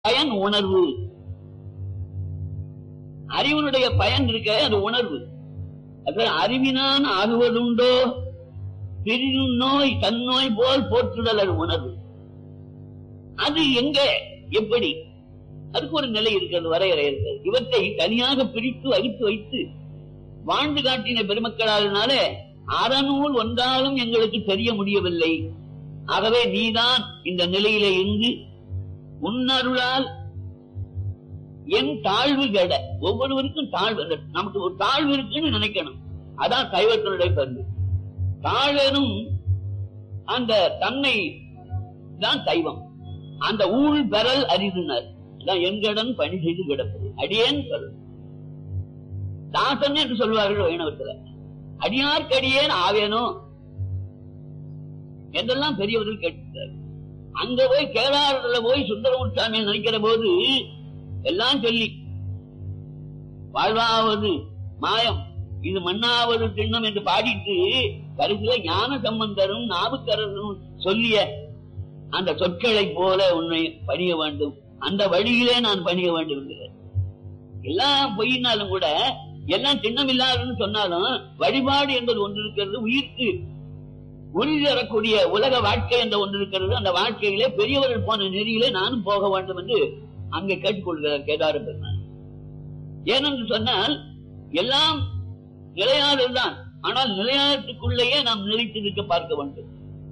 பயன் உணர்வு அறிவனுடைய பயன் இருக்க அது உணர்வு அது அறிவினான் ஆகுவதுண்டோ பிரியும் நோய் தன்னோய் போல் போற்றுதல் அது உணர்வு அது எங்க எப்படி அதுக்கு ஒரு நிலை இருக்கிறது வரையறை இருக்கிறது இவற்றை தனியாக பிரித்து வகுத்து வைத்து வாழ்ந்து காட்டின பெருமக்களாலினால அறநூல் ஒன்றாலும் எங்களுக்கு தெரிய முடியவில்லை ஆகவே நீதான் இந்த நிலையிலே இருந்து உன்னருளால் என் தாழ்வு கெட ஒவ்வொருவருக்கும் தாழ்வு அந்த நமக்கு ஒரு தாழ்வு இருக்குன்னு நினைக்கணும் அதான் சைவத்தினுடைய பண்பு தாழனும் அந்த தன்னை தான் சைவம் அந்த ஊழ் பெறல் அரிதினர் அதான் எங்கடன் பணி செய்து கிடப்பது அடியேன் சொல் தாசன் என்று சொல்வார்கள் வைணவத்துல அடியார்க்கடியேன் ஆவேனோ என்றெல்லாம் பெரியவர்கள் கேட்டார் அங்க போய் கேதாரத்துல போய் சுந்தரமூர் சாமியை நினைக்கிற போது எல்லாம் சொல்லி வாழ்வாவது மாயம் இது மண்ணாவது திண்ணம் என்று பாடிட்டு கருத்துல ஞான சம்பந்தரும் நாவுக்கரசரும் சொல்லிய அந்த சொற்களை போல உன்னை பணிய வேண்டும் அந்த வழியிலே நான் பணிய வேண்டும் என்கிறார் எல்லாம் பொய்யினாலும் கூட எல்லாம் சின்னம் இல்லாதுன்னு சொன்னாலும் வழிபாடு என்பது ஒன்று இருக்கிறது உயிர்க்கு உறுதி தரக்கூடிய உலக வாழ்க்கை என்ற ஒன்று இருக்கிறது அந்த வாழ்க்கையிலே பெரியவர்கள் போன நெறியிலே நானும் போக வேண்டும் என்று அங்கே கேட்டுக்கொள்கிறார் கேதார பெருமான் ஏனென்று சொன்னால் எல்லாம் நிலையானதுதான் ஆனால் நிலையானத்துக்குள்ளேயே நாம் நிலைத்திருக்க பார்க்க வேண்டும்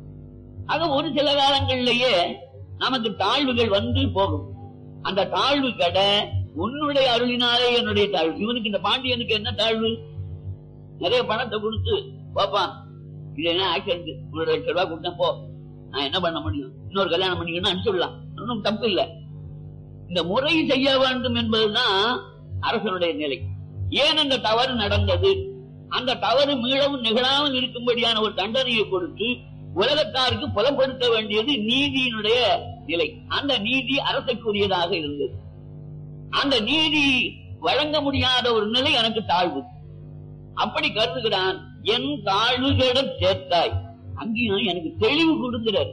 ஆக ஒரு சில காலங்களிலேயே நமக்கு தாழ்வுகள் வந்து போகும் அந்த தாழ்வு கட உன்னுடைய அருளினாலே என்னுடைய தாழ்வு இவனுக்கு இந்த பாண்டியனுக்கு என்ன தாழ்வு நிறைய பணத்தை கொடுத்து பாப்பா இது என்ன ஆக்சிடென்ட் ஒரு லட்சம் ரூபாய் கொடுத்தா போ நான் என்ன பண்ண முடியும் இன்னொரு கல்யாணம் பண்ணிக்கணும் அனுப்பிச்சுடலாம் ஒன்றும் தப்பு இல்லை இந்த முறை செய்ய வேண்டும் என்பதுதான் அரசனுடைய நிலை ஏன் அந்த தவறு நடந்தது அந்த தவறு மீளவும் நிகழாமல் இருக்கும்படியான ஒரு தண்டனையை கொடுத்து உலகத்தாருக்கு புலப்படுத்த வேண்டியது நீதியினுடைய நிலை அந்த நீதி அரசுக்குரியதாக இருந்தது அந்த நீதி வழங்க முடியாத ஒரு நிலை எனக்கு தாழ்வு அப்படி கருதுகிறான் என் தாழ்வுகளை சேர்த்தாய் அங்கேயும் எனக்கு தெளிவு கொடுக்கிறார்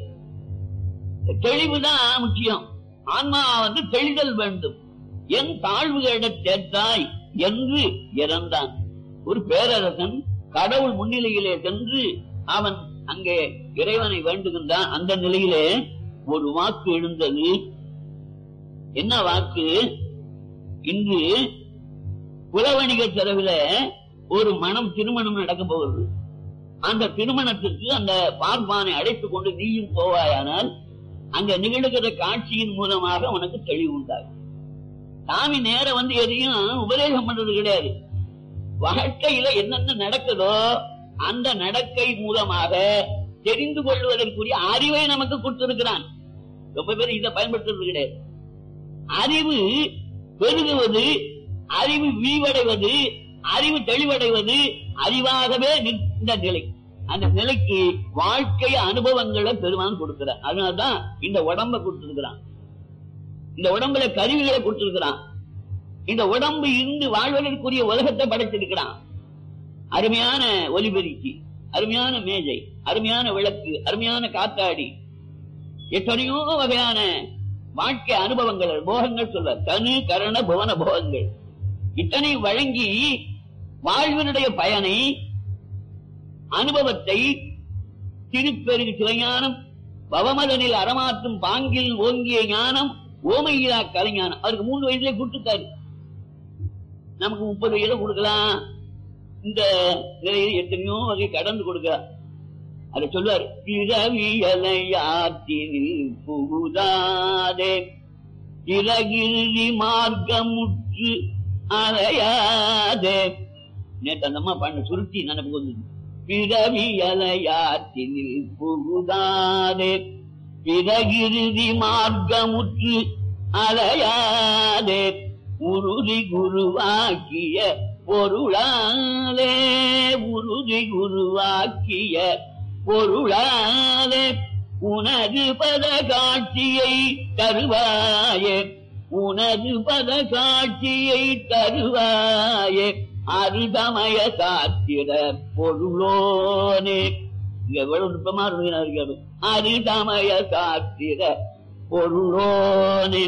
தெளிவுதான் முக்கியம் ஆன்மா வந்து தெளிதல் வேண்டும் என் தாழ்வுகளை சேர்த்தாய் என்று இறந்தான் ஒரு பேரரசன் கடவுள் முன்னிலையிலே சென்று அவன் அங்கே இறைவனை வேண்டுகின்றான் அந்த நிலையிலே ஒரு வாக்கு எழுந்தது என்ன வாக்கு இன்று புலவணிகர் செலவுல ஒரு மனம் திருமணம் நடக்க போகிறது அந்த திருமணத்திற்கு அந்த பார்ப்பானை அழைத்துக் கொண்டு நீயும் போவாயானால் அங்க நிகழ்கிற காட்சியின் மூலமாக உனக்கு தெளிவு உண்டாகும் சாமி நேர வந்து எதையும் உபதேசம் பண்றது கிடையாது வாழ்க்கையில என்னென்ன நடக்குதோ அந்த நடக்கை மூலமாக தெரிந்து கொள்வதற்குரிய அறிவை நமக்கு கொடுத்திருக்கிறான் ரொம்ப பேர் இதை பயன்படுத்துறது கிடையாது அறிவு பெருகுவது அறிவு விரிவடைவது அறிவு தெளிவடைவது அறிவாகவே நிற்கின்ற நிலை அந்த நிலைக்கு வாழ்க்கை அனுபவங்களை பெருமான் கொடுக்கிறார் அதனால்தான் இந்த உடம்ப கொடுத்திருக்கிறான் இந்த உடம்புல கருவிகளை கொடுத்திருக்கிறான் இந்த உடம்பு இருந்து வாழ்வதற்குரிய உலகத்தை படைத்திருக்கிறான் அருமையான ஒலிபெருக்கி அருமையான மேஜை அருமையான விளக்கு அருமையான காத்தாடி எத்தனையோ வகையான வாழ்க்கை அனுபவங்கள் போகங்கள் சொல்ல தனு கரண புவன போகங்கள் இத்தனை வழங்கி வாழ்வினுடைய பயனை அனுபவத்தை திருப்பெருகு சிவஞானம் பவமதனில் அறமாற்றும் பாங்கில் ஓங்கிய ஞானம் ஓமையிலா கலைஞானம் அவருக்கு மூணு வயசுல கொடுத்துட்டாரு நமக்கு முப்பது வயசுல கொடுக்கலாம் இந்த நிலையில் எத்தனையோ வகை கடந்து கொடுக்கிறார் அதை சொல்லுவார் பிறவியலையாற்றினில் புகுதாதே பிறகிருதி மார்க்கமுற்று அலையாதே நேற்று அந்த அம்மா பண்ண சுருட்டி நினைப்பு வந்தது பிறவியலையாற்றினில் புகுதாதே பிறகிருதி மார்க்கமுற்று அலையாதே உறுதி குருவாக்கிய பொருளாலே உறுதி குருவாக்கிய பொருளாலே உனது பத காட்சியை தருவாயே உனது பத காட்சியை தருவாயே அரிதமய சாத்திர பொருளோனே இங்க எவ்வளவு நுட்பமா இருக்கிறாரு அரிதமய சாத்திர பொருளோனே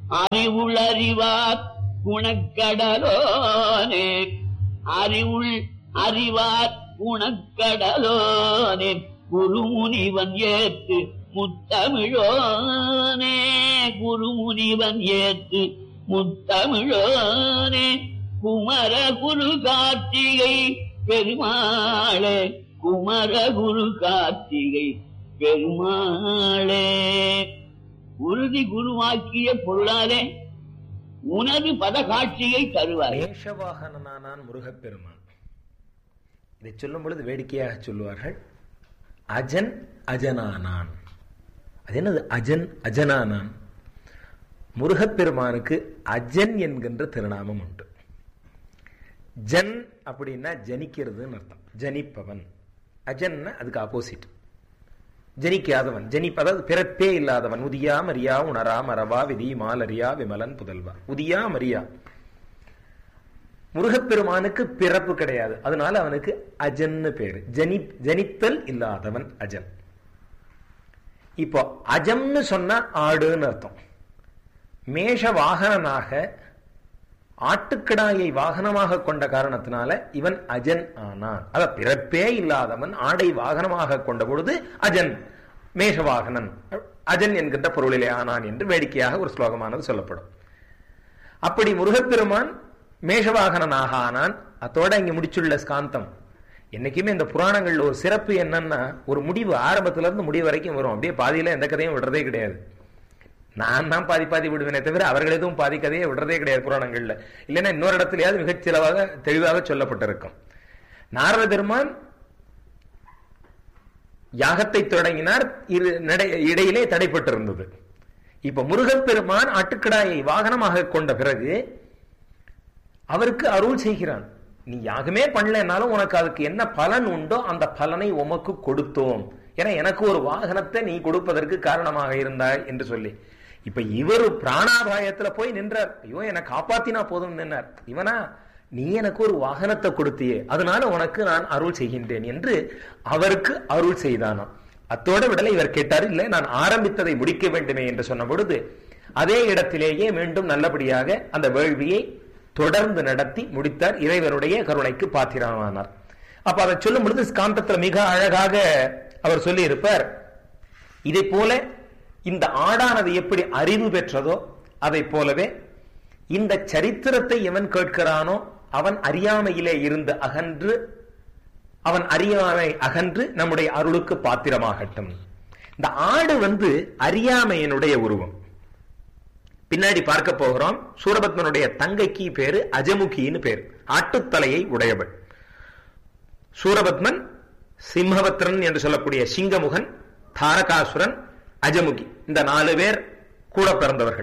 அறிவுள் அறிவார் குணக்கடலோனே அறிவுள் அறிவார் குணக்கடலோனே குருமுனிவன் ஏத்து முத்தமிழோனே குருமுனிவன் ஏத்து முத்தமிழோனே குமர குரு கார்த்திகை பெருமாளே குமர குரு கார்த்திகை பெருமாளே உறுதி குருவாக்கிய பொருளாலே உனது பத காட்சியை தருவாய் மேஷவாகனானான் முருகப்பெருமான் இதை சொல்லும் பொழுது வேடிக்கையாக சொல்லுவார்கள் அஜன் அஜனானான் அது என்னது அஜன் அஜனானான் முருகப்பெருமானுக்கு அஜன் என்கின்ற திருநாமம் உண்டு ஜன் அப்படின்னா ஜனிக்கிறதுன்னு அர்த்தம் ஜனிப்பவன் அஜன்னா அதுக்கு ஆப்போசிட் ஜனிக்காதவன் ஜனிப் அதாவது பிறப்பே இல்லாதவன் உதியா மரியா உணரா மரவா விதி மாலரியா விமலன் புதல்வா உதியா மரியா முருகப்பெருமானுக்கு பிறப்பு கிடையாது அதனால அவனுக்கு அஜன்னு பேரு ஜனி ஜனித்தல் இல்லாதவன் அஜன் இப்போ அஜம்னு சொன்னா ஆடுன்னு அர்த்தம் மேஷ வாகனனாக ஆட்டுக்கிடாயை வாகனமாக கொண்ட காரணத்தினால இவன் அஜன் ஆனான் அத பிறப்பே இல்லாதவன் ஆடை வாகனமாக கொண்ட பொழுது அஜன் மேஷவாகனன் அஜன் என்கின்ற பொருளிலே ஆனான் என்று வேடிக்கையாக ஒரு ஸ்லோகமானது சொல்லப்படும் அப்படி முருகப்பெருமான் மேஷவாகனனாக ஆனான் அதோட இங்க முடிச்சுள்ள ஸ்காந்தம் என்னைக்குமே இந்த புராணங்கள்ல ஒரு சிறப்பு என்னன்னா ஒரு முடிவு ஆரம்பத்துல இருந்து முடிவு வரைக்கும் வரும் அப்படியே பாதியில எந்த கதையும் விடுறதே கிடையாது நான் தான் பாதி பாதி விடுவேனே தவிர அவர்கள் எதுவும் பாதி கதையை விடுறதே கிடையாது புராணங்கள்ல இல்லைன்னா இன்னொரு இடத்துலயாவது மிகச் சிலவாக தெளிவாக சொல்லப்பட்டிருக்கும் நாரத பெருமான் யாகத்தை தொடங்கினார் இரு நடை- இடையிலே தடைப்பட்டிருந்தது இப்ப முருகப்பெருமான் ஆட்டுக்கடாயை வாகனமாக கொண்ட பிறகு அவருக்கு அருள் செய்கிறான் நீ யாகமே பண்ணலனாலும் உனக்கு அதுக்கு என்ன பலன் உண்டோ அந்த பலனை உமக்கு கொடுத்தோம் ஏன்னா எனக்கு ஒரு வாகனத்தை நீ கொடுப்பதற்கு காரணமாக இருந்தாய் என்று சொல்லி இப்ப இவர் பிராணாபாயத்துல போய் நின்றார் ஐயோ என்னை காப்பாத்தினா போதும் நின்றார் இவனா நீ எனக்கு ஒரு வாகனத்தை கொடுத்தியே அதனால உனக்கு நான் அருள் செய்கின்றேன் என்று அவருக்கு அருள் செய்தானாம் அத்தோட விடலை இவர் கேட்டார் இல்லை நான் ஆரம்பித்ததை முடிக்க வேண்டுமே என்று சொன்ன பொழுது அதே இடத்திலேயே மீண்டும் நல்லபடியாக அந்த வேள்வியை தொடர்ந்து நடத்தி முடித்தார் இறைவனுடைய கருணைக்கு பாத்திரமானார் அப்ப அதை சொல்லும் பொழுது ஸ்காந்தத்துல மிக அழகாக அவர் சொல்லி இருப்பார் இதை போல இந்த ஆடானது எப்படி அறிவு பெற்றதோ அதை போலவே இந்த சரித்திரத்தை எவன் கேட்கிறானோ அவன் அறியாமையிலே இருந்து அகன்று அவன் அறியாமை அகன்று நம்முடைய அருளுக்கு பாத்திரமாகட்டும் இந்த ஆடு வந்து அறியாமையினுடைய உருவம் பின்னாடி பார்க்க போகிறோம் சூரபத்மனுடைய தங்கைக்கு பேரு அஜமுகின்னு பேர் ஆட்டுத்தலையை உடையவள் சூரபத்மன் சிம்மபத்ரன் என்று சொல்லக்கூடிய சிங்கமுகன் தாரகாசுரன் அஜமுகி இந்த நாலு பேர் கூட பிறந்தவர்கள்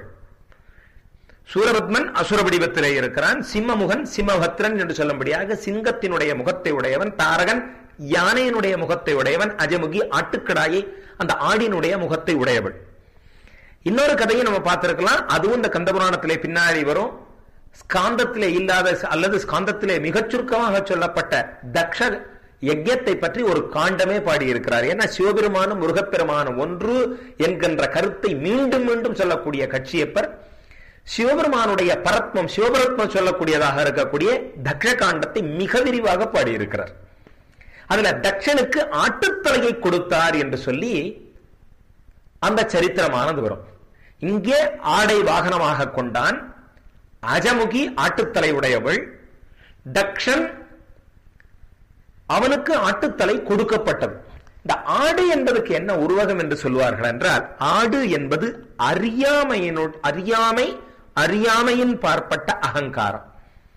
சூரபத்மன் அசுர வடிவத்திலே இருக்கிறான் சிம்மமுகன் சிம்மபத்ரன் என்று சொல்லும்படியாக சிங்கத்தினுடைய முகத்தை உடையவன் தாரகன் யானையினுடைய முகத்தை உடையவன் அஜமுகி ஆட்டுக்கடாயை அந்த ஆடினுடைய முகத்தை உடையவள் இன்னொரு கதையை நம்ம பார்த்திருக்கலாம் அதுவும் இந்த கந்தபுராணத்திலே பின்னாடி வரும் ஸ்காந்தத்திலே இல்லாத அல்லது ஸ்காந்தத்திலே மிகச் சுருக்கமாக சொல்லப்பட்ட தக்ஷ யஜ்யத்தை பற்றி ஒரு காண்டமே பாடியிருக்கிறார் ஏன்னா சிவபெருமானும் முருகப்பெருமானும் ஒன்று என்கின்ற கருத்தை மீண்டும் மீண்டும் சொல்லக்கூடிய கட்சியப்பர் சிவபெருமானுடைய பரத்மம் சிவபரத்மம் சொல்லக்கூடியதாக இருக்கக்கூடிய தக்ஷ காண்டத்தை மிக விரிவாக பாடியிருக்கிறார் அதுல தக்ஷனுக்கு ஆட்டுத்தலையை கொடுத்தார் என்று சொல்லி அந்த சரித்திரமானது வரும் இங்கே ஆடை வாகனமாக கொண்டான் அஜமுகி ஆட்டுத்தலை உடையவள் தக்ஷன் அவனுக்கு ஆட்டுத்தலை கொடுக்கப்பட்டது இந்த ஆடு என்பதற்கு என்ன உருவகம் என்று சொல்வார்கள் என்றால் ஆடு என்பது அறியாமையினு அறியாமை அறியாமையின் பார்ப்பட்ட அகங்காரம்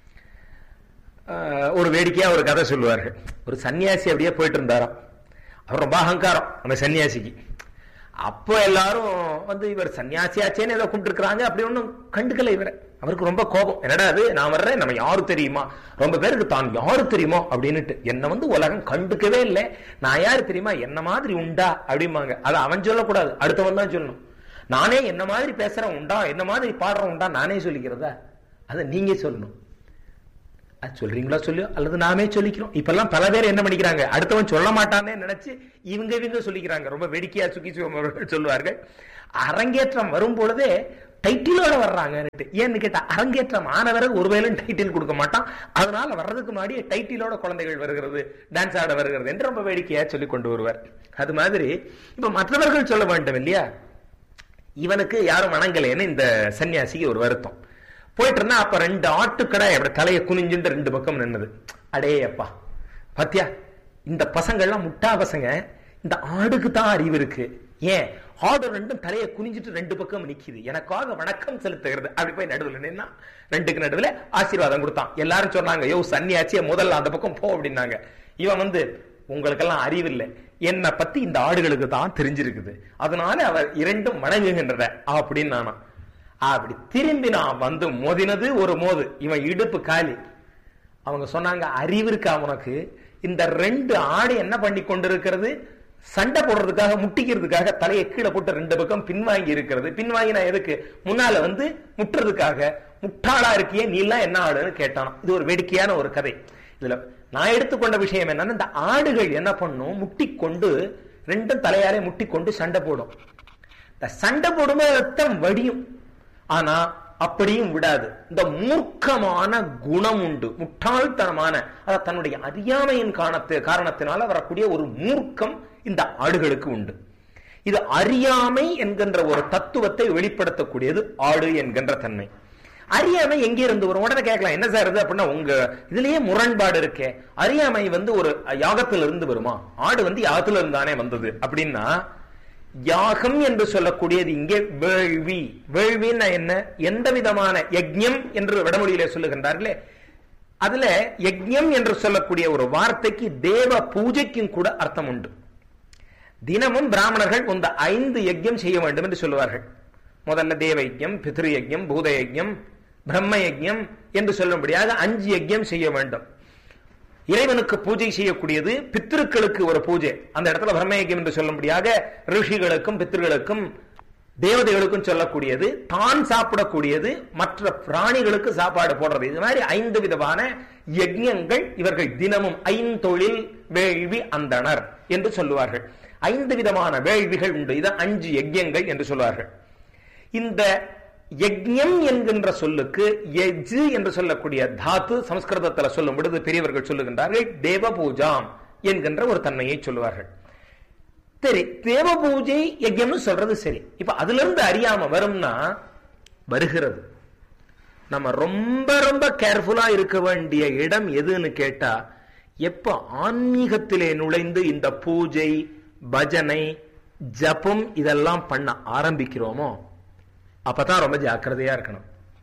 ஆஹ், ஒரு வேடிக்கையா ஒரு கதை சொல்லுவார்கள் ஒரு சன்னியாசி அப்படியே போயிட்டு இருந்தாராம் அவர் ரொம்ப அகங்காரம் அந்த சன்னியாசிக்கு அப்போ எல்லாரும் வந்து இவர் சன்னியாசியாச்சேன்னு ஏதோ கூப்பிட்டுருக்காங்க அப்படி ஒன்றும் கண்டுக்கல இவரை அவருக்கு ரொம்ப கோபம் என்னடா அது நான் வர்றேன் நம்ம யாரு தெரியுமா ரொம்ப பேருக்கு தான் யாரு தெரியுமோ அப்படின்னுட்டு என்ன வந்து உலகம் கண்டுக்கவே இல்லை நான் யாரு தெரியுமா என்ன மாதிரி உண்டா அப்படிம்பாங்க அதை அவன் சொல்லக்கூடாது அடுத்தவன் தான் சொல்லணும் நானே என்ன மாதிரி பேசுறேன் உண்டா என்ன மாதிரி பாடுறேன் உண்டா நானே சொல்லிக்கிறதா அதை நீங்க சொல்லணும் அது சொல்றீங்களா சொல்லு அல்லது நாமே சொல்லிக்கிறோம் இப்பெல்லாம் பல பேர் என்ன பண்ணிக்கிறாங்க அடுத்தவன் சொல்ல மாட்டானே நினைச்சு இவங்க இவங்க சொல்லிக்கிறாங்க ரொம்ப வேடிக்கையா சுக்கி சிவம் அவர்கள் சொல்லுவார்கள் அரங்கேற்றம் வரும் பொழுதே டைட்டிலோட வர்றாங்கன்னுட்டு ஏன்னு கேட்டா அரங்கேற்றம் ஆனவரை ஒருவேளும் டைட்டில் கொடுக்க மாட்டான் அதனால வர்றதுக்கு முன்னாடி டைட்டிலோட குழந்தைகள் வருகிறது டான்ஸ் ஆட வருகிறது என்று ரொம்ப வேடிக்கையா சொல்லி கொண்டு வருவார் அது மாதிரி இப்ப மற்றவர்கள் சொல்ல வேண்டும் இல்லையா இவனுக்கு யாரும் வணங்கலைன்னு இந்த சன்னியாசிக்கு ஒரு வருத்தம் போயிட்டு இருந்தா அப்ப ரெண்டு ஆட்டுக்கடை அப்படி தலையை குனிஞ்சுட்டு ரெண்டு பக்கம் நின்னது அடே அப்பா பாத்தியா இந்த பசங்கள்லாம் முட்டா பசங்க இந்த ஆடுக்கு தான் அறிவு இருக்கு ஏன் ஆடு ரெண்டும் தலையை குனிஞ்சிட்டு ரெண்டு பக்கம் நிக்குது எனக்காக வணக்கம் செலுத்துகிறது அப்படி போய் நடுவில் நின்னா ரெண்டுக்கு நடுவில் ஆசீர்வாதம் கொடுத்தான் எல்லாரும் சொன்னாங்க யோ சன்னியாச்சிய முதல்ல அந்த பக்கம் போ அப்படின்னாங்க இவன் வந்து உங்களுக்கெல்லாம் அறிவில்லை என்னை பத்தி இந்த ஆடுகளுக்கு தான் தெரிஞ்சிருக்குது அதனால அவர் இரண்டும் வணங்குகின்றன அப்படின்னு நானா அப்படி திரும்பி நான் வந்து மோதினது ஒரு மோது இவன் இடுப்பு காலி அவங்க சொன்னாங்க அறிவு இருக்கா உனக்கு இந்த ரெண்டு ஆடு என்ன பண்ணி கொண்டிருக்கிறது சண்டை போடுறதுக்காக முட்டிக்கிறதுக்காக தலையை கீழே போட்டு ரெண்டு பக்கம் பின்வாங்கி இருக்கிறது பின்வாங்கினா எதுக்கு முன்னால வந்து முட்டுறதுக்காக முட்டாளா இருக்கியே நீ எல்லாம் என்ன ஆடுன்னு கேட்டான் இது ஒரு வேடிக்கையான ஒரு கதை இதுல நான் எடுத்துக்கொண்ட விஷயம் என்னன்னா இந்த ஆடுகள் என்ன பண்ணும் முட்டிக்கொண்டு ரெண்டும் தலையாலே முட்டிக்கொண்டு சண்டை போடும் இந்த சண்டை போடும்போது ரத்தம் வடியும் ஆனா அப்படியும் விடாது இந்த மூர்க்கமான குணம் உண்டு முட்டாள்தனமான அதாவது தன்னுடைய அறியாமையின் காரணத்து காரணத்தினால வரக்கூடிய ஒரு மூர்க்கம் இந்த ஆடுகளுக்கு உண்டு இது அறியாமை என்கின்ற ஒரு தத்துவத்தை வெளிப்படுத்தக்கூடியது ஆடு என்கின்ற தன்மை அறியாமை எங்கே இருந்து வரும் உடனே கேட்கலாம் என்ன சார் இது அப்படின்னா உங்க இதுலயே முரண்பாடு இருக்கே அறியாமை வந்து ஒரு யாகத்துல இருந்து வருமா ஆடு வந்து யாகத்துல இருந்தானே வந்தது அப்படின்னா யாகம் என்று சொல்லக்கூடியது இங்கே வேள்வி வேள்வின்னா என்ன எந்த விதமான யஜ்ஞம் என்று வடமொழியிலே சொல்லுகின்றார்களே அதுல யஜ்ஞம் என்று சொல்லக்கூடிய ஒரு வார்த்தைக்கு தேவ பூஜைக்கும் கூட அர்த்தம் உண்டு தினமும் பிராமணர்கள் இந்த ஐந்து யஜ்ஞம் செய்ய வேண்டும் என்று சொல்லுவார்கள் முதல்ல தேவ யஜ்ஞம் பித்ரு யஜ்ஞம் பூத யஜ்ஞம் பிரம்ம யஜ்ஞம் என்று சொல்லும்படியாக அஞ்சு யஜ்ஞம் செய்ய வேண்டும் இறைவனுக்கு பூஜை செய்யக்கூடியது பித்திருக்களுக்கு ஒரு பூஜை அந்த இடத்துல பிரம்மயஜம் என்று சொல்லும்படியாக ரிஷிகளுக்கும் பித்திருக்களுக்கும் தேவதைகளுக்கும் சொல்லக்கூடியது தான் சாப்பிடக்கூடியது மற்ற பிராணிகளுக்கு சாப்பாடு போடுறது இது மாதிரி ஐந்து விதமான யஜ்யங்கள் இவர்கள் தினமும் ஐந்தொழில் வேள்வி அந்தனர் என்று சொல்லுவார்கள் ஐந்து விதமான வேள்விகள் உண்டு இது அஞ்சு யஜ்யங்கள் என்று சொல்வார்கள் இந்த யஜ்யம் என்கின்ற சொல்லுக்கு எஜ் என்று சொல்லக்கூடிய தாத்து சமஸ்கிருதத்தில் சொல்லும் பொழுது பெரியவர்கள் சொல்லுகின்றார்கள் தேவ பூஜாம் என்கின்ற ஒரு தன்மையை சொல்லுவார்கள் சரி தேவ பூஜை யஜ்யம்னு சொல்றது சரி இப்ப அதுல இருந்து அறியாம வரும்னா வருகிறது நம்ம ரொம்ப ரொம்ப கேர்ஃபுல்லா இருக்க வேண்டிய இடம் எதுன்னு கேட்டா எப்ப ஆன்மீகத்திலே நுழைந்து இந்த பூஜை பஜனை ஜபம் இதெல்லாம் பண்ண ஆரம்பிக்கிறோமோ அப்பதான் ரொம்ப ஜாக்கிரதையா இருக்கணும்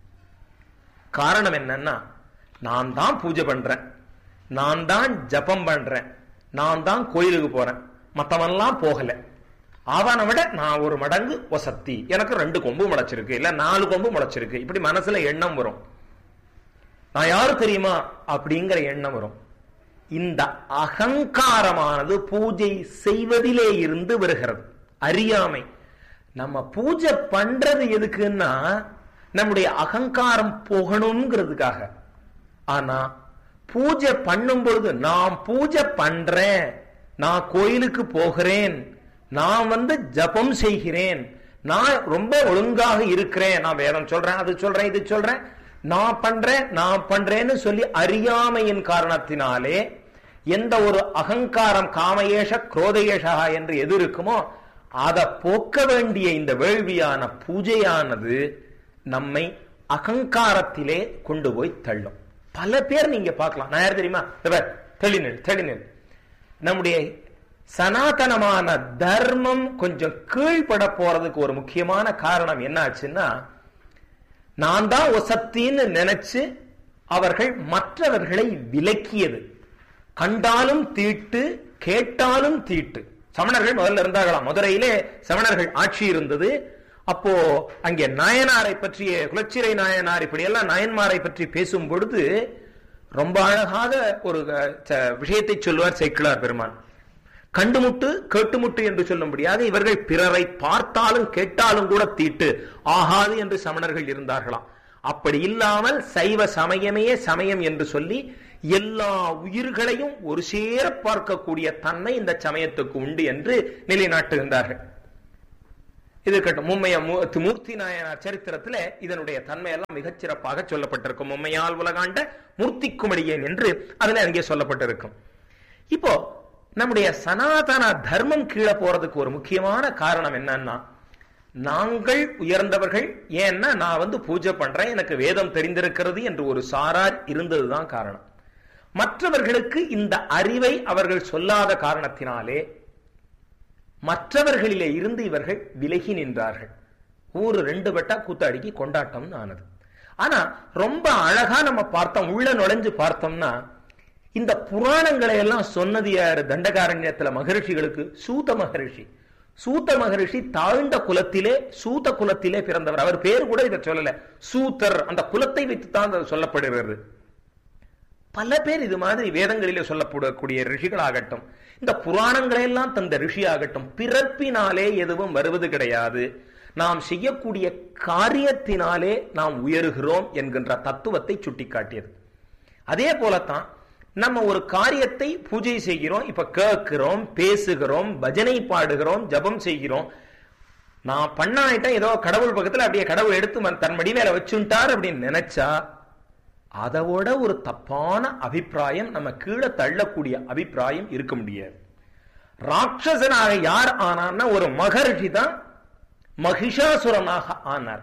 காரணம் என்னன்னா நான் தான் பூஜை பண்றேன் நான் தான் ஜபம் பண்றேன் நான் தான் கோயிலுக்கு போறேன் மத்தவன்லாம் போகல அவனை விட நான் ஒரு மடங்கு ஒசத்தி எனக்கு ரெண்டு கொம்பு முளைச்சிருக்கு இல்ல நாலு கொம்பு முளைச்சிருக்கு இப்படி மனசுல எண்ணம் வரும் நான் யாரு தெரியுமா அப்படிங்கிற எண்ணம் வரும் இந்த அகங்காரமானது பூஜை செய்வதிலே இருந்து வருகிறது அறியாமை நம்ம பூஜை பண்றது எதுக்குன்னா நம்முடைய அகங்காரம் போகணுங்கிறதுக்காக ஆனா பூஜை பண்ணும் பொழுது நான் பூஜை பண்றேன் நான் கோயிலுக்கு போகிறேன் நான் வந்து ஜபம் செய்கிறேன் நான் ரொம்ப ஒழுங்காக இருக்கிறேன் நான் வேதம் சொல்றேன் அது சொல்றேன் இது சொல்றேன் நான் பண்றேன் நான் பண்றேன்னு சொல்லி அறியாமையின் காரணத்தினாலே எந்த ஒரு அகங்காரம் காமயேஷ குரோதயேஷா என்று எது இருக்குமோ அதை போக்க வேண்டிய இந்த வேள்வியான பூஜையானது நம்மை அகங்காரத்திலே கொண்டு போய் தள்ளும் பல பேர் நீங்க பார்க்கலாம் நான் யார் தெரியுமா தெளிநெல் தெளிநெல் நம்முடைய சனாதனமான தர்மம் கொஞ்சம் கீழ்பட போறதுக்கு ஒரு முக்கியமான காரணம் என்ன ஆச்சுன்னா நான் தான் ஒசத்தின்னு நினைச்சு அவர்கள் மற்றவர்களை விலக்கியது கண்டாலும் தீட்டு கேட்டாலும் தீட்டு சமணர்கள் முதல்ல இருந்தார்களாம் மதுரையிலே சமணர்கள் ஆட்சி இருந்தது அப்போ அங்கே நாயனாரை பற்றிய குலச்சிறை நாயனார் இப்படி எல்லாம் நாயன்மாரை பற்றி பேசும் பொழுது ரொம்ப அழகாக ஒரு விஷயத்தை சொல்லுவார் சைக்கிளார் பெருமான் கண்டுமுட்டு கேட்டுமுட்டு என்று சொல்லும்படியாக இவர்கள் பிறரை பார்த்தாலும் கேட்டாலும் கூட தீட்டு ஆகாது என்று சமணர்கள் இருந்தார்களாம் அப்படி இல்லாமல் சைவ சமயமே சமயம் என்று சொல்லி எல்லா உயிர்களையும் ஒரு சேர பார்க்கக்கூடிய தன்மை இந்த சமயத்துக்கு உண்டு என்று நிலைநாட்டுகின்றார்கள் இது இருக்கட்டும் மும்மைய மூ- மூர்த்தி நாயனார் சரித்திரத்துல இதனுடைய தன்மையெல்லாம் மிகச் சிறப்பாக சொல்லப்பட்டிருக்கும் மும்மையால் உலகாண்ட மூர்த்திக்குமடியேன் என்று அதுல அங்கே சொல்லப்பட்டிருக்கும் இப்போ நம்முடைய சனாதன தர்மம் கீழே போறதுக்கு ஒரு முக்கியமான காரணம் என்னன்னா நாங்கள் உயர்ந்தவர்கள் ஏன்னா நான் வந்து பூஜை பண்றேன் எனக்கு வேதம் தெரிந்திருக்கிறது என்று ஒரு சாரார் இருந்ததுதான் காரணம் மற்றவர்களுக்கு இந்த அறிவை அவர்கள் சொல்லாத காரணத்தினாலே மற்றவர்களிலே இருந்து இவர்கள் விலகி நின்றார்கள் ஊரு ரெண்டு வெட்டா கூத்தாடிக்கு கொண்டாட்டம் ஆனது ஆனா ரொம்ப அழகா நம்ம பார்த்தோம் உள்ள நுழைஞ்சு பார்த்தோம்னா இந்த புராணங்களை எல்லாம் சொன்னது யாரு தண்டகாரண்யத்துல மகரிஷிகளுக்கு சூத மகரிஷி சூத்த மகரிஷி தாழ்ந்த குலத்திலே சூத குலத்திலே பிறந்தவர் அவர் பேர் கூட இதை சொல்லல சூத்தர் அந்த குலத்தை வைத்துத்தான் அது சொல்லப்படுகிறது பல பேர் இது மாதிரி வேதங்களிலே சொல்லப்படக்கூடிய ரிஷிகள் ஆகட்டும் இந்த புராணங்களை எல்லாம் தந்த ரிஷி ஆகட்டும் பிறப்பினாலே எதுவும் வருவது கிடையாது நாம் செய்யக்கூடிய காரியத்தினாலே நாம் உயருகிறோம் என்கின்ற தத்துவத்தை சுட்டிக்காட்டியது அதே போலத்தான் நம்ம ஒரு காரியத்தை பூஜை செய்கிறோம் இப்ப கேட்கிறோம் பேசுகிறோம் பஜனை பாடுகிறோம் ஜபம் செய்கிறோம் நான் பண்ணாயிட்டேன் ஏதோ கடவுள் பக்கத்துல அப்படியே கடவுள் எடுத்து ம- தன் மடி மேல வச்சுட்டார் அப்படின்னு நினைச்சா அதோட ஒரு தப்பான அபிப்பிராயம் நம்ம கீழே தள்ளக்கூடிய அபிப்பிராயம் இருக்க முடியாது ராட்சசனாக யார் ஆனார்னா ஒரு மகரிஷி தான் மகிஷாசுரனாக ஆனார்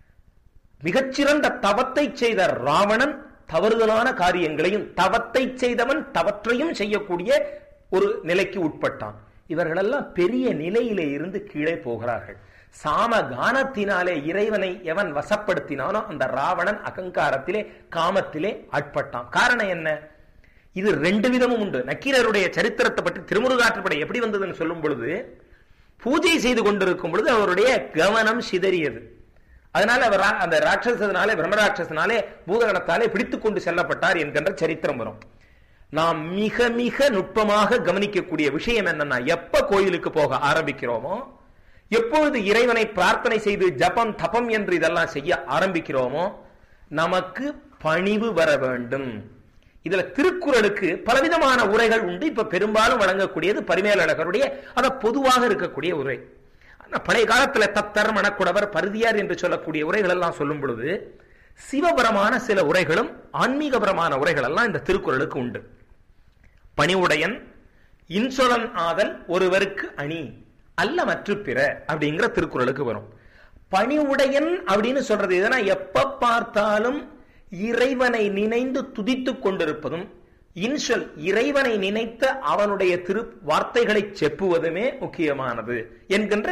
மிகச்சிறந்த தவத்தை செய்த ராவணன் தவறுதலான காரியங்களையும் தவத்தை செய்தவன் தவற்றையும் செய்யக்கூடிய ஒரு நிலைக்கு உட்பட்டான் இவர்களெல்லாம் பெரிய நிலையிலே இருந்து கீழே போகிறார்கள் சாம கானத்தினாலே இறைவனை எவன் வசப்படுத்தினானோ அந்த ராவணன் அகங்காரத்திலே காமத்திலே ஆட்பட்டான் காரணம் என்ன இது ரெண்டு விதமும் உண்டு நக்கீரருடைய சரித்திரத்தை பற்றி திருமுருகாற்றுப்படை எப்படி வந்ததுன்னு சொல்லும் பொழுது பூஜை செய்து கொண்டிருக்கும் பொழுது அவருடைய கவனம் சிதறியது அதனால அவர் ரா- அந்த ராட்சசனாலே பிரம்மராட்சசனாலே பூதகணத்தாலே பிடித்துக் கொண்டு செல்லப்பட்டார் என்கின்ற சரித்திரம் வரும் நாம் மிக மிக நுட்பமாக கவனிக்கக்கூடிய விஷயம் என்னன்னா எப்ப கோயிலுக்கு போக ஆரம்பிக்கிறோமோ எப்பொழுது இறைவனை பிரார்த்தனை செய்து ஜபம் தபம் என்று இதெல்லாம் செய்ய ஆரம்பிக்கிறோமோ நமக்கு பணிவு வர வேண்டும் இதுல திருக்குறளுக்கு பலவிதமான உரைகள் உண்டு இப்ப பெரும்பாலும் வழங்கக்கூடியது பரிமேலழகருடைய அத பொதுவாக இருக்கக்கூடிய உரை ஆனா பழைய காலத்துல தத்தர் மணக்குடவர் பருதியார் என்று சொல்லக்கூடிய உரைகள் எல்லாம் சொல்லும் பொழுது சிவபரமான சில உரைகளும் ஆன்மீகபரமான உரைகள் எல்லாம் இந்த திருக்குறளுக்கு உண்டு பணிவுடையன் இன்சொலன் ஆதல் ஒருவருக்கு அணி அல்ல மற்ற பிற அப்படிங்கிற திருக்குறளுக்கு வரும் பணிவுடையன் அப்படின்னு சொல்றது எதுனா எப்ப பார்த்தாலும் இறைவனை நினைந்து துதித்துக் கொண்டிருப்பதும் இன்சொல் இறைவனை நினைத்த அவனுடைய திரு வார்த்தைகளை செப்புவதுமே முக்கியமானது என்கின்ற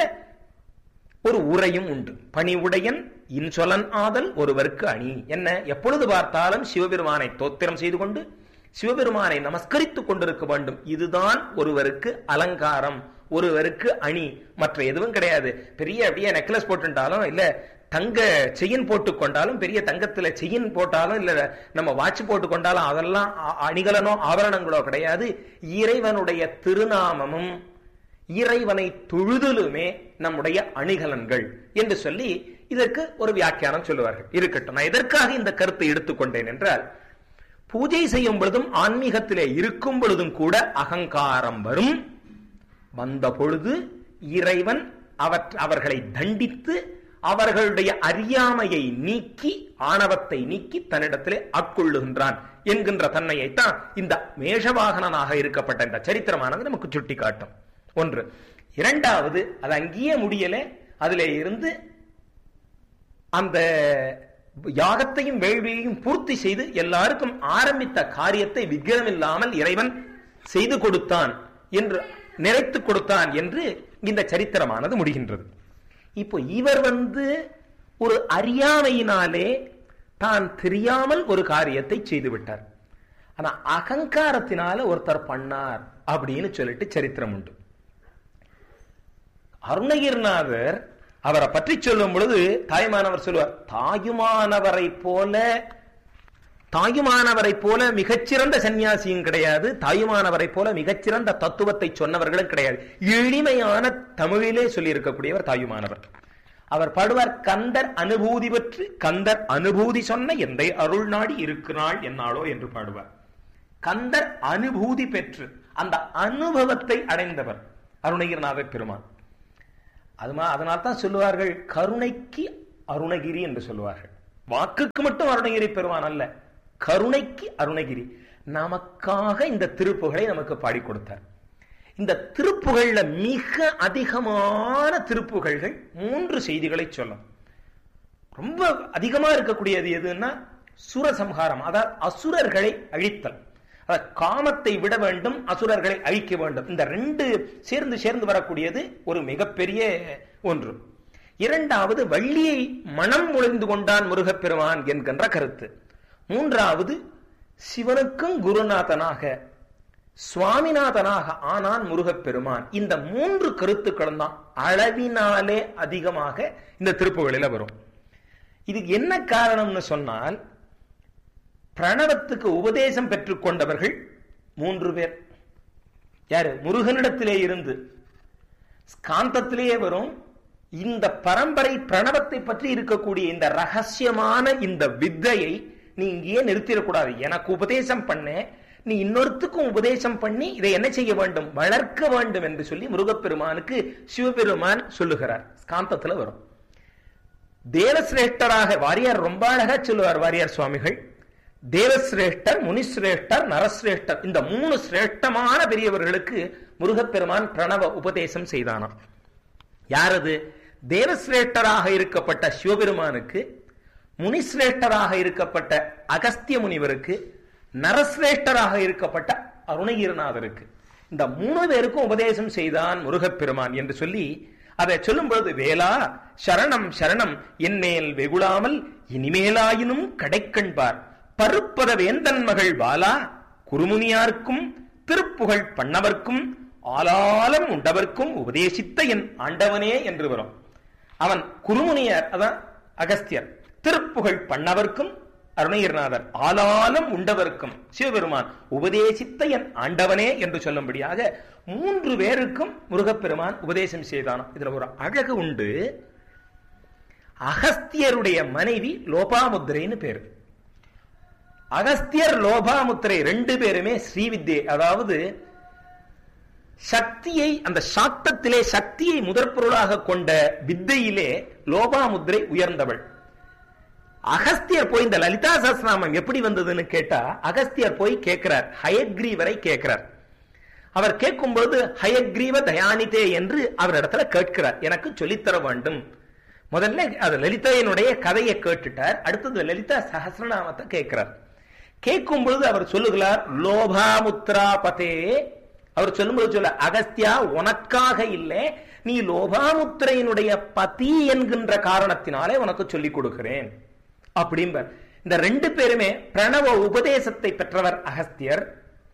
ஒரு உரையும் உண்டு பணிவுடையன் இன்சொலன் ஆதல் ஒருவருக்கு அணி என்ன எப்பொழுது பார்த்தாலும் சிவபெருமானை தோத்திரம் செய்து கொண்டு சிவபெருமானை நமஸ்கரித்துக் கொண்டிருக்க வேண்டும் இதுதான் ஒருவருக்கு அலங்காரம் ஒருவருக்கு அணி மற்ற எதுவும் கிடையாது பெரிய அப்படியே நெக்லஸ் போட்டுட்டாலும் இல்ல தங்க செயின் போட்டு கொண்டாலும் பெரிய தங்கத்துல செயின் போட்டாலும் இல்ல நம்ம வாட்ச் போட்டு கொண்டாலும் அதெல்லாம் அ- அணிகலனோ ஆபரணங்களோ கிடையாது இறைவனுடைய திருநாமமும் இறைவனை தொழுதலுமே நம்முடைய அணிகலன்கள் என்று சொல்லி இதற்கு ஒரு வியாக்கியானம் சொல்லுவார்கள் இருக்கட்டும் நான் எதற்காக இந்த கருத்தை எடுத்துக்கொண்டேன் என்றால் பூஜை செய்யும் பொழுதும் ஆன்மீகத்திலே இருக்கும் பொழுதும் கூட அகங்காரம் வரும் வந்த பொழுது இறைவன் அவற்ற அவர்களை தண்டித்து அவர்களுடைய அறியாமையை நீக்கி ஆணவத்தை நீக்கி தன்னிடத்திலே ஆட்கொள்ளுகின்றான் என்கின்ற தன்மையைத்தான் இந்த மேஷவாகனனாக இருக்கப்பட்ட இந்த சரித்திரமானது நமக்கு சுட்டி காட்டும் ஒன்று இரண்டாவது அது அங்கேயே முடியல அதிலே இருந்து அந்த யாகத்தையும் வேள்வியையும் பூர்த்தி செய்து எல்லாருக்கும் ஆரம்பித்த காரியத்தை விக்கிரம் இல்லாமல் இறைவன் செய்து கொடுத்தான் என்று நிறைத்து கொடுத்தான் என்று இந்த சரித்திரமானது முடிகின்றது இப்போ இவர் வந்து ஒரு அறியாமையினாலே தான் தெரியாமல் ஒரு காரியத்தை செய்து விட்டார் ஆனா அகங்காரத்தினால ஒருத்தர் பண்ணார் அப்படின்னு சொல்லிட்டு சரித்திரம் உண்டு அருணகிரிநாதர் அவரை பற்றி சொல்லும் பொழுது தாய்மானவர் சொல்லுவார் தாயுமானவரை போல தாயுமானவரை போல மிகச்சிறந்த சன்னியாசியும் கிடையாது தாயுமானவரை போல மிகச்சிறந்த தத்துவத்தை சொன்னவர்களும் கிடையாது எளிமையான தமிழிலே சொல்லி இருக்கக்கூடியவர் தாயுமானவர் அவர் பாடுவார் கந்தர் அனுபூதி பெற்று கந்தர் அனுபூதி சொன்ன எந்தை அருள் நாடி இருக்கிறாள் என்னாளோ என்று பாடுவார் கந்தர் அனுபூதி பெற்று அந்த அனுபவத்தை அடைந்தவர் அருணகிரிநாத பெருமான் அது அதனால தான் சொல்லுவார்கள் கருணைக்கு அருணகிரி என்று சொல்லுவார்கள் வாக்குக்கு மட்டும் அருணகிரி பெறுவான் அல்ல கருணைக்கு அருணகிரி நமக்காக இந்த திருப்புகளை நமக்கு பாடி கொடுத்தார் இந்த திருப்புகள்ல மிக அதிகமான திருப்புகள்கள் மூன்று செய்திகளை சொல்லும் ரொம்ப அதிகமா இருக்கக்கூடியது எதுன்னா சுரசம்ஹாரம் அதாவது அசுரர்களை அழித்தல் அதாவது காமத்தை விட வேண்டும் அசுரர்களை அழிக்க வேண்டும் இந்த ரெண்டு சேர்ந்து சேர்ந்து வரக்கூடியது ஒரு மிகப்பெரிய ஒன்று இரண்டாவது வள்ளியை மனம் ஒளிந்து கொண்டான் முருகப்பெருமான் என்கின்ற கருத்து மூன்றாவது சிவனுக்கும் குருநாதனாக சுவாமிநாதனாக ஆனான் முருகப்பெருமான் இந்த மூன்று கருத்துக்களும் தான் அளவினாலே அதிகமாக இந்த திருப்புகளில வரும் இதுக்கு என்ன காரணம்னு சொன்னால் பிரணவத்துக்கு உபதேசம் பெற்றுக் கொண்டவர்கள் மூன்று பேர் யாரு முருகனிடத்திலே இருந்து ஸ்காந்தத்திலேயே வரும் இந்த பரம்பரை பிரணவத்தை பற்றி இருக்கக்கூடிய இந்த ரகசியமான இந்த வித்தையை நீ இங்கேயே நிறுத்திடக்கூடாது எனக்கு உபதேசம் பண்ண நீ இன்னொருத்துக்கும் உபதேசம் பண்ணி இதை என்ன செய்ய வேண்டும் வளர்க்க வேண்டும் என்று சொல்லி முருகப்பெருமானுக்கு சிவபெருமான் சொல்லுகிறார் ஸ்காந்தத்துல வரும் தேவசிரேஷ்டராக வாரியார் ரொம்ப அழகா சொல்லுவார் வாரியார் சுவாமிகள் தேவசிரேஷ்டர் முனிசிரேஷ்டர் நரசிரேஷ்டர் இந்த மூணு சிரேஷ்டமான பெரியவர்களுக்கு முருகப்பெருமான் பிரணவ உபதேசம் செய்தானாம் யாரது தேவசிரேஷ்டராக இருக்கப்பட்ட சிவபெருமானுக்கு முனிசிரேஷ்டராக இருக்கப்பட்ட அகஸ்திய முனிவருக்கு நரசிரேஷ்டராக இருக்கப்பட்ட அருணகிரிநாதருக்கு இந்த மூணு பேருக்கும் உபதேசம் செய்தான் முருகப்பெருமான் என்று சொல்லி அதை சொல்லும் பொழுது வேளா சரணம் சரணம் என்மேல் வெகுளாமல் இனிமேலாயினும் கடைக்கண்பார் பருப்பத வேந்தன் மகள் பாலா குருமுனியார்க்கும் திருப்புகழ் பண்ணவர்க்கும் ஆலாலம் உண்டவர்க்கும் உபதேசித்த என் ஆண்டவனே என்று வரும் அவன் குருமுனியார் அதான் அகஸ்தியர் திருப்புகழ் பண்ணவர்க்கும் அருணகிரிநாதர் ஆலாலம் உண்டவர்க்கும் சிவபெருமான் உபதேசித்த என் ஆண்டவனே என்று சொல்லும்படியாக மூன்று பேருக்கும் முருகப்பெருமான் உபதேசம் செய்தானாம் இதுல ஒரு அழகு உண்டு அகஸ்தியருடைய மனைவி லோபாமுத்திரைன்னு பேரு அகஸ்தியர் லோபாமுத்திரை ரெண்டு பேருமே ஸ்ரீவித்யை அதாவது சக்தியை அந்த சாத்தத்திலே சக்தியை முதற்பொருளாக கொண்ட வித்தையிலே லோபாமுத்திரை உயர்ந்தவள் அகஸ்தியர் போய் இந்த லலிதா சஸ்நாமம் எப்படி வந்ததுன்னு கேட்டா அகஸ்தியர் போய் கேட்கிறார் ஹயக்ரீவரை கேட்கிறார் அவர் கேட்கும்போது ஹயக்ரீவ தயானிதே என்று அவரிடத்துல கேட்கிறார் எனக்கு சொல்லித்தர வேண்டும் முதல்ல அது லலிதையனுடைய கதையை கேட்டுட்டார் அடுத்தது லலிதா சஹசிரநாமத்தை கேட்கிறார் கேட்கும் பொழுது அவர் சொல்லுகிறார் லோபாமுத்ரா பதே அவர் சொல்லும்போது சொல்ல அகஸ்தியா உனக்காக இல்லை நீ லோபாமுத்திரையினுடைய பதி என்கின்ற காரணத்தினாலே உனக்கு சொல்லிக் கொடுக்கிறேன் அப்படிம்பர் இந்த ரெண்டு பேருமே பிரணவ உபதேசத்தை பெற்றவர் அகஸ்தியர்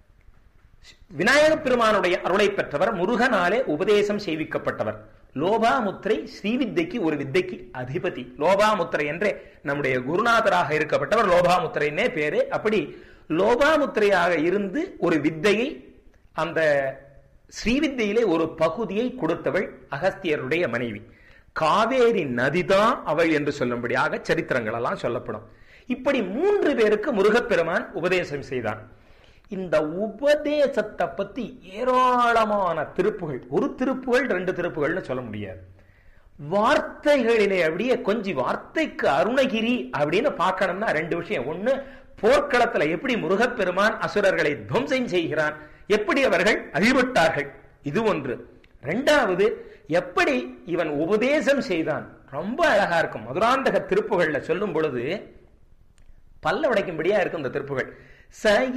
விநாயக பெருமானுடைய அருளை பெற்றவர் முருகனாலே உபதேசம் செய்விக்கப்பட்டவர் லோபாமுத்திரை ஸ்ரீவித்தைக்கு ஒரு வித்தைக்கு அதிபதி லோபாமுத்திரை என்றே நம்முடைய குருநாதராக இருக்கப்பட்டவர் லோபாமுத்திரைன்னே பேரு அப்படி லோபாமுத்திரையாக இருந்து ஒரு வித்தையை அந்த ஸ்ரீவித்தையிலே ஒரு பகுதியை கொடுத்தவள் அகஸ்தியருடைய மனைவி காவேரி நதிதான் அவள் என்று சொல்லும்படியாக சரித்திரங்கள் எல்லாம் சொல்லப்படும் இப்படி மூன்று பேருக்கு முருகப்பெருமான் உபதேசம் செய்தான் இந்த உபதேசத்தை பத்தி ஏராளமான திருப்புகள் ஒரு திருப்புகள் ரெண்டு திருப்புகள்னு சொல்ல முடியாது வார்த்தைகளிலே அப்படியே கொஞ்சி வார்த்தைக்கு அருணகிரி அப்படின்னு பார்க்கணும்னா ரெண்டு விஷயம் ஒண்ணு போர்க்களத்துல எப்படி முருகப்பெருமான் அசுரர்களை துவம்சம் செய்கிறான் எப்படி அவர்கள் அழிபட்டார்கள் இது ஒன்று ரெண்டாவது எப்படி இவன் உபதேசம் செய்தான் ரொம்ப அழகா இருக்கும் மதுராந்தக திருப்புகள்ல சொல்லும் பொழுது பல்ல உடைக்கும்படியா இருக்கும் இந்த திருப்புகள் ச